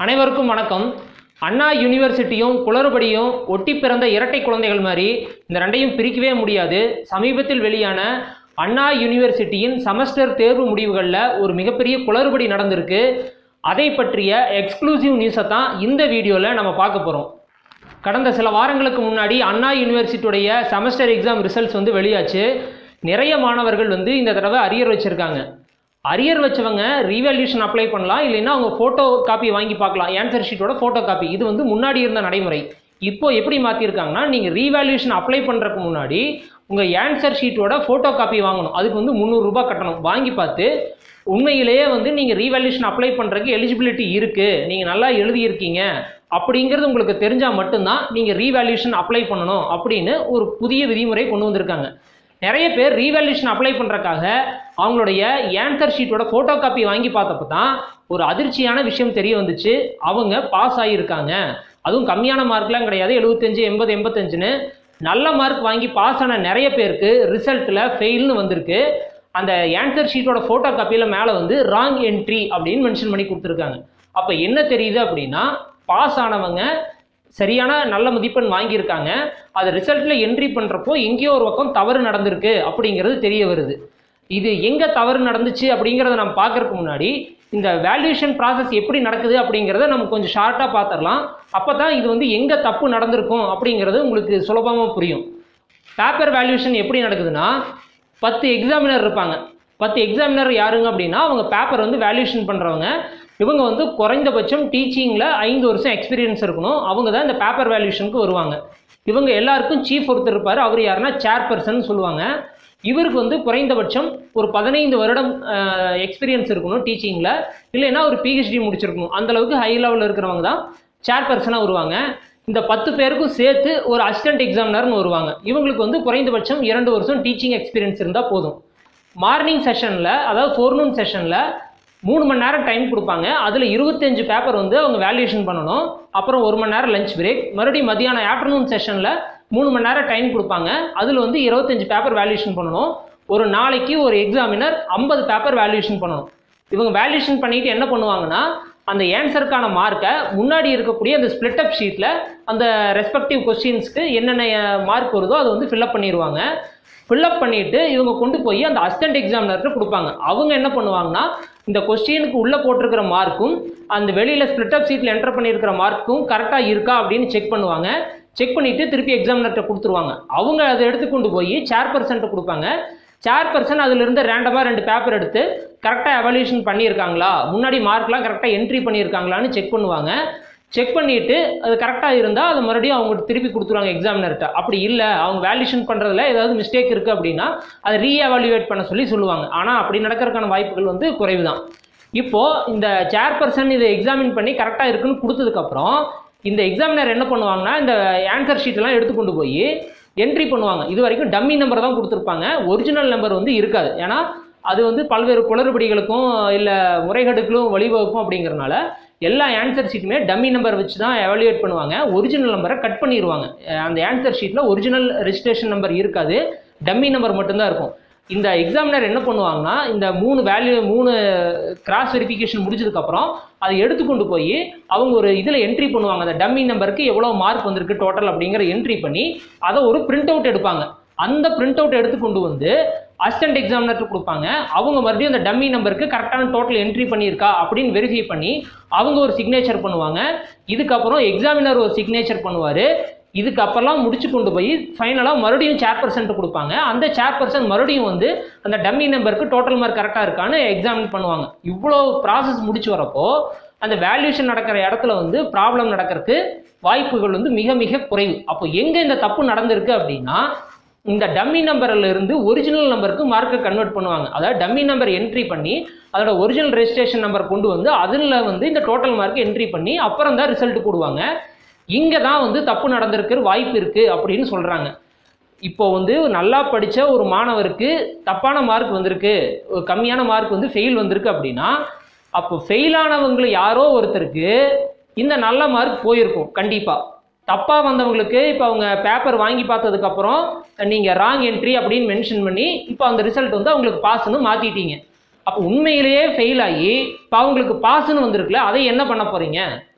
அனைவருக்கும் வணக்கம் அண்ணா யூனிவர்சிட்டியும் குளறுபடியும் ஒட்டி பிறந்த இரட்டை குழந்தைகள் மாதிரி இந்த ரெண்டையும் பிரிக்கவே முடியாது சமீபத்தில் வெளியான அண்ணா யூனிவர்சிட்டியின் செமஸ்டர் தேர்வு முடிவுகளில் ஒரு மிகப்பெரிய குளறுபடி நடந்திருக்கு அதை பற்றிய எக்ஸ்க்ளூசிவ் நியூஸை தான் இந்த வீடியோவில் நம்ம பார்க்க போகிறோம் கடந்த சில வாரங்களுக்கு முன்னாடி அண்ணா யூனிவர்சிட்டியுடைய செமஸ்டர் எக்ஸாம் ரிசல்ட்ஸ் வந்து வெளியாச்சு நிறைய மாணவர்கள் வந்து இந்த தடவை அரியர் வச்சுருக்காங்க அரியர் வச்சவங்க ரீவேல்யூஷன் அப்ளை பண்ணலாம் இல்லைன்னா அவங்க ஃபோட்டோ காப்பி வாங்கி பார்க்கலாம் ஆன்சர் ஷீட்டோட ஃபோட்டோ காப்பி இது வந்து முன்னாடி இருந்த நடைமுறை இப்போ எப்படி மாற்றிருக்காங்கன்னா நீங்கள் ரீவேல்யூஷன் அப்ளை பண்ணுறதுக்கு முன்னாடி உங்கள் ஆன்சர் ஷீட்டோட ஃபோட்டோ காப்பி வாங்கணும் அதுக்கு வந்து முந்நூறுரூபா கட்டணும் வாங்கி பார்த்து உண்மையிலேயே வந்து நீங்கள் ரீவேல்யூஷன் அப்ளை பண்ணுறதுக்கு எலிஜிபிலிட்டி இருக்குது நீங்கள் நல்லா எழுதியிருக்கீங்க அப்படிங்கிறது உங்களுக்கு தெரிஞ்சால் மட்டும்தான் நீங்கள் ரீவேல்யூஷன் அப்ளை பண்ணணும் அப்படின்னு ஒரு புதிய விதிமுறை கொண்டு வந்திருக்காங்க நிறைய பேர் ரீவேல்யூஷன் அப்ளை பண்ணுறக்காக அவங்களுடைய ஆன்சர் ஷீட்டோட ஃபோட்டோ காப்பி வாங்கி பார்த்தப்ப தான் ஒரு அதிர்ச்சியான விஷயம் தெரிய வந்துச்சு அவங்க பாஸ் ஆகியிருக்காங்க அதுவும் கம்மியான மார்க்லாம் கிடையாது எழுபத்தஞ்சு எண்பது எண்பத்தஞ்சுன்னு நல்ல மார்க் வாங்கி பாஸ் ஆன நிறைய பேருக்கு ரிசல்ட்டில் ஃபெயில்னு வந்திருக்கு அந்த ஆன்சர் ஷீட்டோட ஃபோட்டோ காப்பியில் மேலே வந்து ராங் என்ட்ரி அப்படின்னு மென்ஷன் பண்ணி கொடுத்துருக்காங்க அப்போ என்ன தெரியுது அப்படின்னா பாஸ் ஆனவங்க சரியான நல்ல மதிப்பெண் வாங்கியிருக்காங்க அது ரிசல்ட்டில் என்ட்ரி பண்ணுறப்போ எங்கேயோ ஒரு பக்கம் தவறு நடந்திருக்கு அப்படிங்கிறது தெரிய வருது இது எங்கே தவறு நடந்துச்சு அப்படிங்கிறத நம்ம பார்க்கறதுக்கு முன்னாடி இந்த வேல்யூஷன் ப்ராசஸ் எப்படி நடக்குது அப்படிங்கிறத நம்ம கொஞ்சம் ஷார்ட்டாக பார்த்துடலாம் அப்போ தான் இது வந்து எங்கே தப்பு நடந்திருக்கும் அப்படிங்கிறது உங்களுக்கு சுலபமாக புரியும் பேப்பர் வேல்யூஷன் எப்படி நடக்குதுன்னா பத்து எக்ஸாமினர் இருப்பாங்க பத்து எக்ஸாமினர் யாருங்க அப்படின்னா அவங்க பேப்பர் வந்து வேல்யூஷன் பண்ணுறவங்க இவங்க வந்து குறைந்தபட்சம் டீச்சிங்கில் ஐந்து வருஷம் எக்ஸ்பீரியன்ஸ் இருக்கணும் அவங்க தான் இந்த பேப்பர் வேல்யூஷனுக்கு வருவாங்க இவங்க எல்லாருக்கும் சீஃப் ஒருத்தர் இருப்பார் அவர் யாருன்னா சேர்பர்சன் சொல்லுவாங்க இவருக்கு வந்து குறைந்தபட்சம் ஒரு பதினைந்து வருடம் எக்ஸ்பீரியன்ஸ் இருக்கணும் டீச்சிங்கில் இல்லைன்னா ஒரு பிஹெச்டி முடிச்சிருக்கணும் அந்த அளவுக்கு ஹை லெவலில் இருக்கிறவங்க தான் சேர்பர்சனாக வருவாங்க இந்த பத்து பேருக்கும் சேர்த்து ஒரு அசிஸ்டன்ட் எக்ஸாமினர்னு வருவாங்க இவங்களுக்கு வந்து குறைந்தபட்சம் இரண்டு வருஷம் டீச்சிங் எக்ஸ்பீரியன்ஸ் இருந்தால் போதும் மார்னிங் செஷனில் அதாவது ஃபோர்நூன் செஷனில் மூணு மணி நேரம் டைம் கொடுப்பாங்க அதில் இருபத்தஞ்சு பேப்பர் வந்து அவங்க வேல்யூஷன் பண்ணணும் அப்புறம் ஒரு மணி நேரம் லஞ்ச் பிரேக் மறுபடியும் மதியானம் ஆஃப்டர்நூன் செஷனில் மூணு மணி நேரம் டைம் கொடுப்பாங்க அதில் வந்து இருபத்தஞ்சு பேப்பர் வேல்யூஷன் பண்ணணும் ஒரு நாளைக்கு ஒரு எக்ஸாமினர் ஐம்பது பேப்பர் வேல்யூஷன் பண்ணணும் இவங்க வேல்யூஷன் பண்ணிட்டு என்ன பண்ணுவாங்கன்னா அந்த ஆன்சருக்கான மார்க்கை முன்னாடி இருக்கக்கூடிய அந்த ஸ்பிளிட் அப் ஷீட்டில் அந்த ரெஸ்பெக்டிவ் கொஸ்டின்ஸ்க்கு என்னென்ன மார்க் வருதோ அதை வந்து ஃபில்அப் பண்ணிடுவாங்க ஃபில்அப் பண்ணிவிட்டு இவங்க கொண்டு போய் அந்த அசிஸ்டன்ட் எக்ஸாமினர்கிட்ட கொடுப்பாங்க அவங்க என்ன பண்ணுவாங்கன்னா இந்த கொஸ்டினுக்கு உள்ளே போட்டிருக்கிற மார்க்கும் அந்த வெளியில் ஸ்பிளிட் அப் சீட்டில் என்டர் பண்ணியிருக்கிற மார்க்கும் கரெக்டாக இருக்கா அப்படின்னு செக் பண்ணுவாங்க செக் பண்ணிவிட்டு திருப்பி எக்ஸாமினர்கிட்ட கொடுத்துருவாங்க அவங்க அதை எடுத்து கொண்டு போய் சேர்பர்சன்ட்ட கொடுப்பாங்க சேர்பர்சன் அதிலிருந்து ரேண்டமாக ரெண்டு பேப்பர் எடுத்து கரெக்டாக எவல்யூஷன் பண்ணியிருக்காங்களா முன்னாடி மார்க்லாம் கரெக்டாக என்ட்ரி பண்ணியிருக்காங்களான்னு செக் பண்ணுவாங்க செக் பண்ணிவிட்டு அது கரெக்டாக இருந்தால் அதை மறுபடியும் அவங்க திருப்பி கொடுத்துருவாங்க எக்ஸாமினர்கிட்ட அப்படி இல்லை அவங்க வேல்யூஷன் பண்ணுறதுல ஏதாவது மிஸ்டேக் இருக்குது அப்படின்னா அதை ரீஎவாலுவேட் பண்ண சொல்லி சொல்லுவாங்க ஆனால் அப்படி நடக்கிறதுக்கான வாய்ப்புகள் வந்து குறைவு தான் இப்போது இந்த சேர்பர்சன் இதை எக்ஸாமின் பண்ணி கரெக்டாக இருக்குன்னு கொடுத்ததுக்கப்புறம் இந்த எக்ஸாமினர் என்ன பண்ணுவாங்கன்னா இந்த ஆன்சர் ஷீட்டெல்லாம் எடுத்து கொண்டு போய் என்ட்ரி பண்ணுவாங்க இது வரைக்கும் டம்மி நம்பர் தான் கொடுத்துருப்பாங்க ஒரிஜினல் நம்பர் வந்து இருக்காது ஏன்னா அது வந்து பல்வேறு குளறுபடிகளுக்கும் இல்லை முறைகேடுகளும் வழிவகுக்கும் அப்படிங்கிறனால எல்லா ஆன்சர் ஷீட்டுமே டம்மி நம்பர் வச்சு தான் எவாலுவேட் பண்ணுவாங்க ஒரிஜினல் நம்பரை கட் பண்ணிடுவாங்க அந்த ஆன்சர் ஷீட்டில் ஒரிஜினல் ரெஜிஸ்ட்ரேஷன் நம்பர் இருக்காது டம்மி நம்பர் மட்டும்தான் இருக்கும் இந்த எக்ஸாமினர் என்ன பண்ணுவாங்கன்னா இந்த மூணு வேல்யூ மூணு கிராஸ் வெரிஃபிகேஷன் முடிஞ்சதுக்கப்புறம் அதை எடுத்துக்கொண்டு போய் அவங்க ஒரு இதில் என்ட்ரி பண்ணுவாங்க அந்த டம்மி நம்பருக்கு எவ்வளோ மார்க் வந்திருக்கு டோட்டல் அப்படிங்கிற என்ட்ரி பண்ணி அதை ஒரு பிரிண்ட் அவுட் எடுப்பாங்க அந்த பிரிண்ட் அவுட் எடுத்து கொண்டு வந்து அசிஸ்டன்ட் எக்ஸாமினர்ட்டு கொடுப்பாங்க அவங்க மறுபடியும் அந்த டம்மி நம்பருக்கு கரெக்டான டோட்டல் என்ட்ரி பண்ணியிருக்கா அப்படின்னு வெரிஃபை பண்ணி அவங்க ஒரு சிக்னேச்சர் பண்ணுவாங்க இதுக்கப்புறம் எக்ஸாமினர் ஒரு சிக்னேச்சர் பண்ணுவார் இதுக்கப்புறம்லாம் முடிச்சு கொண்டு போய் ஃபைனலாக மறுபடியும் சேர்பர்சன்ட்டு கொடுப்பாங்க அந்த சேர்பர்சன் மறுபடியும் வந்து அந்த டம்மி நம்பருக்கு டோட்டல் மார்க் கரெக்டாக இருக்கான்னு எக்ஸாமின் பண்ணுவாங்க இவ்வளோ ப்ராசஸ் முடிச்சு வரப்போ அந்த வேல்யூஷன் நடக்கிற இடத்துல வந்து ப்ராப்ளம் நடக்கிறதுக்கு வாய்ப்புகள் வந்து மிக மிக குறைவு அப்போ எங்கே இந்த தப்பு நடந்திருக்கு அப்படின்னா இந்த டம்மி நம்பரில் இருந்து ஒரிஜினல் நம்பருக்கு மார்க்கை கன்வெர்ட் பண்ணுவாங்க அதாவது டம்மி நம்பர் என்ட்ரி பண்ணி அதோட ஒரிஜினல் ரெஜிஸ்ட்ரேஷன் நம்பர் கொண்டு வந்து அதில் வந்து இந்த டோட்டல் மார்க் என்ட்ரி பண்ணி அப்புறம் தான் ரிசல்ட் போடுவாங்க இங்கே தான் வந்து தப்பு நடந்திருக்கிற வாய்ப்பு இருக்குது அப்படின்னு சொல்கிறாங்க இப்போ வந்து நல்லா படித்த ஒரு மாணவருக்கு தப்பான மார்க் வந்திருக்கு ஒரு கம்மியான மார்க் வந்து ஃபெயில் வந்திருக்கு அப்படின்னா அப்போ ஃபெயிலானவங்களை யாரோ ஒருத்தருக்கு இந்த நல்ல மார்க் போயிருக்கும் கண்டிப்பாக தப்பாக வந்தவங்களுக்கு இப்போ அவங்க பேப்பர் வாங்கி பார்த்ததுக்கப்புறம் நீங்கள் ராங் என்ட்ரி அப்படின்னு மென்ஷன் பண்ணி இப்போ அந்த ரிசல்ட் வந்து அவங்களுக்கு பாஸ்ன்னு மாற்றிட்டீங்க அப்போ உண்மையிலேயே ஃபெயில் ஆகி இப்போ அவங்களுக்கு பாஸ்ன்னு வந்திருக்குல்ல அதை என்ன பண்ண போகிறீங்க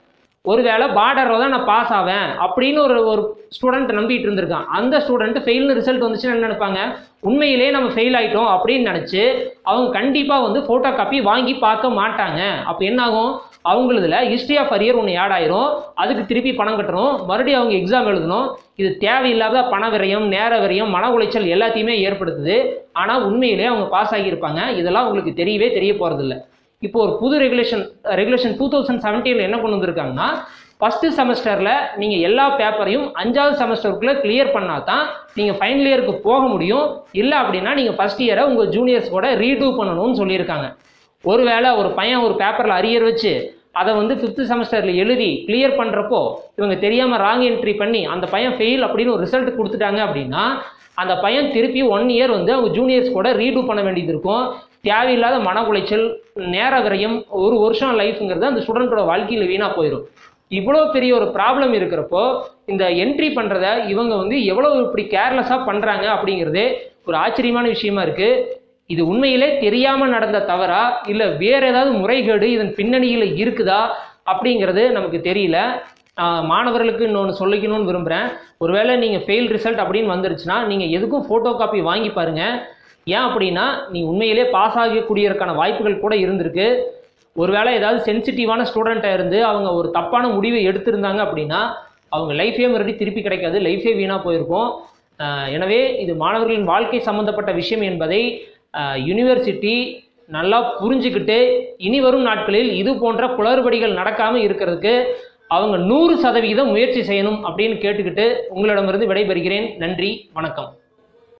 ஒருவேளை பார்டரில் தான் நான் பாஸ் ஆவேன் அப்படின்னு ஒரு ஒரு ஸ்டூடெண்ட் நம்பிட்டு இருந்திருக்கான் அந்த ஸ்டூடெண்ட் ஃபெயில்னு ரிசல்ட் வந்துச்சுன்னா என்ன நினைப்பாங்க உண்மையிலே நம்ம ஃபெயில் ஆயிட்டோம் அப்படின்னு நினச்சி அவங்க கண்டிப்பாக வந்து ஃபோட்டோ காப்பி வாங்கி பார்க்க மாட்டாங்க அப்போ என்ன ஆகும் அவங்களுதுல ஹிஸ்ட்ரி ஆஃப் அரியர் ஒன்று ஆட் ஆயிரும் அதுக்கு திருப்பி பணம் கட்டணும் மறுபடியும் அவங்க எக்ஸாம் எழுதணும் இது தேவையில்லாத பண விரயம் நேர விரயம் மன உளைச்சல் எல்லாத்தையுமே ஏற்படுத்துது ஆனால் உண்மையிலே அவங்க பாஸ் ஆகியிருப்பாங்க இதெல்லாம் உங்களுக்கு தெரியவே தெரிய போகிறதில்ல இப்போ ஒரு புது ரெகுலேஷன் ரெகுலேஷன் டூ தௌசண்ட் செவன்டீனில் என்ன கொண்டு வந்திருக்காங்கன்னா ஃபஸ்ட்டு செமஸ்டரில் நீங்கள் எல்லா பேப்பரையும் அஞ்சாவது செமஸ்டருக்குள்ளே கிளியர் பண்ணால் தான் நீங்கள் ஃபைனல் இயருக்கு போக முடியும் இல்லை அப்படின்னா நீங்கள் ஃபஸ்ட் இயரை உங்கள் ஜூனியர்ஸ் கூட ரீடூ பண்ணணும்னு சொல்லியிருக்காங்க ஒருவேளை ஒரு பையன் ஒரு பேப்பரில் அரியர் வச்சு அதை வந்து ஃபிஃப்த்து செமஸ்டரில் எழுதி கிளியர் பண்ணுறப்போ இவங்க தெரியாமல் ராங் என்ட்ரி பண்ணி அந்த பையன் ஃபெயில் அப்படின்னு ஒரு ரிசல்ட் கொடுத்துட்டாங்க அப்படின்னா அந்த பையன் திருப்பி ஒன் இயர் வந்து அவங்க ஜூனியர்ஸ் கூட ரீடூ பண்ண வேண்டியது இருக்கும் தேவையில்லாத மன உளைச்சல் நேர விரயம் ஒரு வருஷம் லைஃப்ங்கிறது அந்த ஸ்டூடெண்ட்டோட வாழ்க்கையில் வீணாக போயிடும் இவ்வளோ பெரிய ஒரு ப்ராப்ளம் இருக்கிறப்போ இந்த என்ட்ரி பண்ணுறத இவங்க வந்து எவ்வளோ இப்படி கேர்லெஸ்ஸாக பண்ணுறாங்க அப்படிங்கிறதே ஒரு ஆச்சரியமான விஷயமா இருக்குது இது உண்மையிலே தெரியாமல் நடந்த தவறா இல்லை வேற ஏதாவது முறைகேடு இதன் பின்னணியில் இருக்குதா அப்படிங்கிறது நமக்கு தெரியல ஆஹ் மாணவர்களுக்கு இன்னொன்று சொல்லிக்கணும்னு விரும்புகிறேன் ஒருவேளை நீங்கள் ஃபெயில் ரிசல்ட் அப்படின்னு வந்துருச்சுன்னா நீங்கள் எதுக்கும் ஃபோட்டோ காப்பி வாங்கி பாருங்கள் ஏன் அப்படின்னா நீ உண்மையிலே பாஸ் ஆகக்கூடியதற்கான வாய்ப்புகள் கூட இருந்திருக்கு ஒருவேளை ஏதாவது சென்சிட்டிவான ஸ்டூடெண்ட்டாக இருந்து அவங்க ஒரு தப்பான முடிவை எடுத்திருந்தாங்க அப்படின்னா அவங்க லைஃபே மறுபடியும் திருப்பி கிடைக்காது லைஃபே வீணாக போயிருக்கும் ஆஹ் எனவே இது மாணவர்களின் வாழ்க்கை சம்பந்தப்பட்ட விஷயம் என்பதை யூனிவர்சிட்டி நல்லா புரிஞ்சுக்கிட்டு இனி வரும் நாட்களில் இது போன்ற குளறுபடிகள் நடக்காமல் இருக்கிறதுக்கு அவங்க நூறு சதவிகிதம் முயற்சி செய்யணும் அப்படின்னு கேட்டுக்கிட்டு உங்களிடமிருந்து விடைபெறுகிறேன் நன்றி வணக்கம்